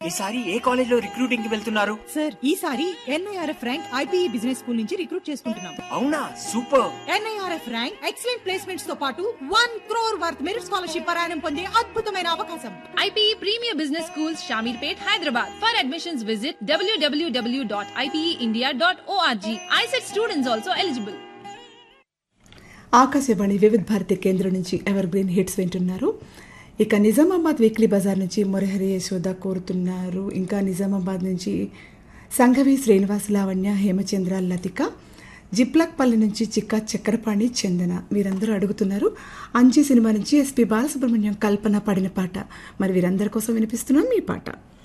ఈసారి ఏ కాలేజ్ లో రిక్రూటింగ్ కి వెళ్తున్నారు సార్ ఈసారి NIRF rank IPE business school నుంచి రిక్రూట్ చేసుకుంటున్నాం అవునా super NIRF rank excellent placements తో పాటు one crore worth merit scholarship పరాయణం పొందే అద్భుతమైన అవకాశం IPE Premier Business Schools, Shamirpet, Hyderabad. For admissions, visit www.ipeindia.org. ISET students also eligible. Akashvani వివిధ భారతి కేంద్రం నుంచి ఎవర్ గ్రీన్ హిట్స్ వింటున్నారు ఇక నిజామాబాద్ వీక్లీ బజార్ నుంచి మురహరి యశోద కోరుతున్నారు ఇంకా నిజామాబాద్ నుంచి సంఘవి శ్రీనివాస లావణ్య హేమచంద్ర లతిక జిప్లక్పల్లి నుంచి చిక్కా చక్రపాణి చందన వీరందరూ అడుగుతున్నారు అంజీ సినిమా నుంచి ఎస్పి బాలసుబ్రహ్మణ్యం కల్పన పాడిన పాట మరి వీరందరి కోసం వినిపిస్తున్నాం ఈ పాట